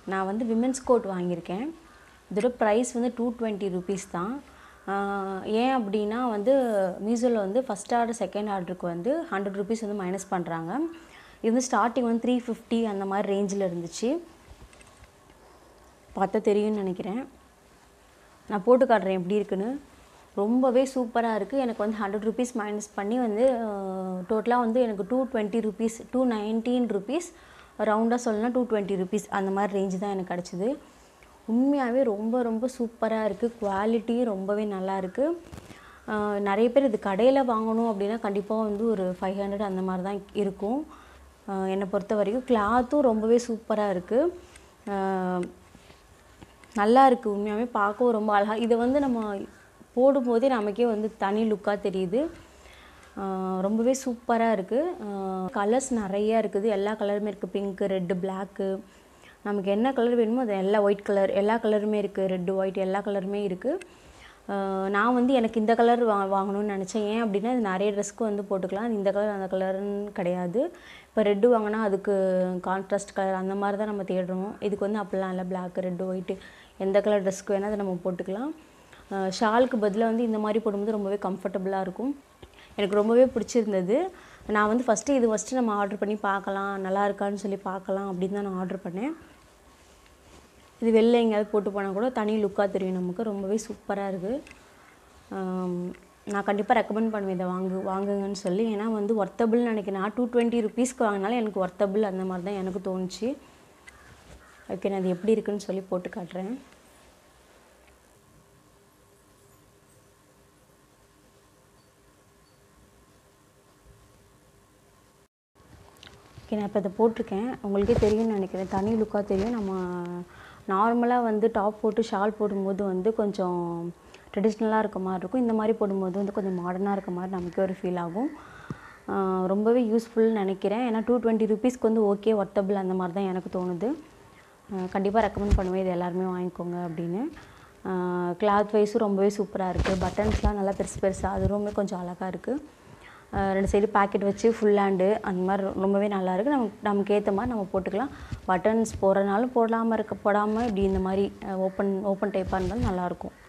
நான் வந்து women's code வாங்கியிருக்கேன் இதோட ப்ரைஸ் வந்து டூ டுவெண்ட்டி ருபீஸ் தான் ஆஹ் ஏன் அப்படின்னா வந்து மீஷோவில் வந்து ஃபஸ்ட் ஆர்டர் செகண்ட் ஆர்டருக்கு வந்து ஹண்ட்ரட் ருபீஸ் வந்து மைனஸ் பண்ணுறாங்க இது வந்து ஸ்டார்டிங் வந்து த்ரீ ஃபிஃப்டி அந்த மாதிரி ரேஞ்சில் இருந்துச்சு பார்த்தா தெரியும்னு நினைக்கிறேன் நான் போட்டு காட்டுறேன் எப்படி இருக்குன்னு ரொம்பவே சூப்பராக இருக்குது எனக்கு வந்து ஹண்ட்ரட் ருபீஸ் மைனஸ் பண்ணி வந்து டோட்டலாக வந்து எனக்கு two twenty rupees two nineteen rupees ரவுண்டாக சொல்லணும்னா டூ டுவெண்ட்டி ருபீஸ் அந்த மாதிரி ரேஞ்சு தான் எனக்கு கிடச்சிது உண்மையாகவே ரொம்ப ரொம்ப சூப்பராக இருக்குது குவாலிட்டி ரொம்பவே நல்லா இருக்குது நிறைய பேர் இது கடையில் வாங்கணும் அப்படின்னா கண்டிப்பாக வந்து ஒரு ஃபைவ் ஹண்ட்ரட் அந்த மாதிரி தான் இருக்கும் ஆஹ் என்னை பொறுத்த வரைக்கும் கிளாத்தும் ரொம்பவே சூப்பராக இருக்குது நல்லா இருக்குது உண்மையாகவே பார்க்கவும் ரொம்ப அழகாக இதை வந்து நம்ம போடும்போதே நமக்கே வந்து தனி லுக்காக தெரியுது ஆஹ் ரொம்பவே சூப்பராக இருக்குது கலர்ஸ் நிறையா இருக்குது எல்லா கலருமே இருக்குது பிங்க்கு ரெட்டு பிளாக்கு நமக்கு என்ன கலர் வேணுமோ அது எல்லா ஒயிட் கலர் எல்லா கலருமே இருக்குது ரெட்டு ஒயிட் எல்லா கலருமே இருக்குது நான் வந்து எனக்கு இந்த கலர் வா வாங்கணும்னு நினச்சேன் ஏன் அப்படின்னா இது நிறைய ட்ரெஸ்க்கு வந்து போட்டுக்கலாம் இந்த கலர் அந்த கலர்னு கிடையாது இப்போ ரெட்டு வாங்கினா அதுக்கு கான்ட்ராஸ்ட் கலர் அந்த மாதிரி தான் நம்ம தேடுறோம் இதுக்கு வந்து அப்படிலாம் இல்லை பிளாக் ரெட்டு ஒயிட்டு எந்த கலர் ட்ரெஸ்க்கு வேணால் அதை நம்ம போட்டுக்கலாம் ஷாலுக்கு பதிலாக வந்து இந்த மாதிரி போடும்போது ரொம்பவே கம்ஃபர்டபுளாக இருக்கும் எனக்கு ரொம்பவே பிடிச்சிருந்தது நான் வந்து ஃபஸ்ட்டு இது ஃபஸ்ட்டு நம்ம ஆர்டர் பண்ணி பார்க்கலாம் நல்லா இருக்கான்னு சொல்லி பார்க்கலாம் அப்படின்னு தான் நான் ஆர்டர் பண்ணேன் இது வெளில எங்கேயாவது போட்டு போனால் கூட தனி லுக்காக தெரியும் நமக்கு ரொம்பவே சூப்பராக இருக்குது நான் கண்டிப்பாக ரெக்கமெண்ட் பண்ணுவேன் இதை வாங்கு வாங்குங்கன்னு சொல்லி ஏன்னா வந்து ஒர்த்தபிள்னு நினைக்கிறேன் நான் டூ டுவெண்ட்டி ருபீஸ்க்கு வாங்கினாலும் எனக்கு ஒர்த்தபிள் அந்த மாதிரி தான் எனக்கு தோணுச்சு ஓகே நான் அது எப்படி இருக்குன்னு சொல்லி போட்டு காட்டுறேன் ஓகே நான் இப்போ இதை போட்டிருக்கேன் உங்களுக்கே தெரியும்னு நினைக்கிறேன் தனி லுக்காக தெரியும் நம்ம நார்மலாக வந்து டாப் போட்டு ஷால் போடும்போது வந்து கொஞ்சம் ட்ரெடிஷ்னலாக இருக்க மாதிரி இருக்கும் இந்த மாதிரி போடும்போது வந்து கொஞ்சம் மாடர்னாக இருக்க மாதிரி நமக்கே ஒரு ஃபீல் ஆகும் ஆஹ் ரொம்பவே யூஸ்ஃபுல்னு நினைக்கிறேன் ஏன்னா டூ டுவெண்ட்டி ருபீஸ்க்கு வந்து ஓகே ஒர்த்தபிள் அந்த மாதிரி தான் எனக்கு தோணுது கண்டிப்பாக ரெக்கமெண்ட் பண்ணுவேன் இது எல்லாருமே வாங்கிக்கோங்க அப்படின்னு கிளாத் வைஸும் ரொம்பவே சூப்பராக இருக்குது பட்டன்ஸ்லாம் நல்லா பெருசு பெருசாக அது ரொம்பவே கொஞ்சம் அழகாக இருக்குது அஹ் ரெண்டு சைடு பாக்கெட் வச்சு ஃபுல் ஹேண்டு அந்த மாதிரி ரொம்பவே நல்லா இருக்குது நமக்கு நமக்கு ஏற்ற மாதிரி நம்ம போட்டுக்கலாம் பட்டன்ஸ் போடுறதுனாலும் போடாமல் இருக்க போடாமல் இப்படி இந்த மாதிரி ஓப்பன் ஓப்பன் டைப்பாக இருந்தாலும் நல்லாயிருக்கும்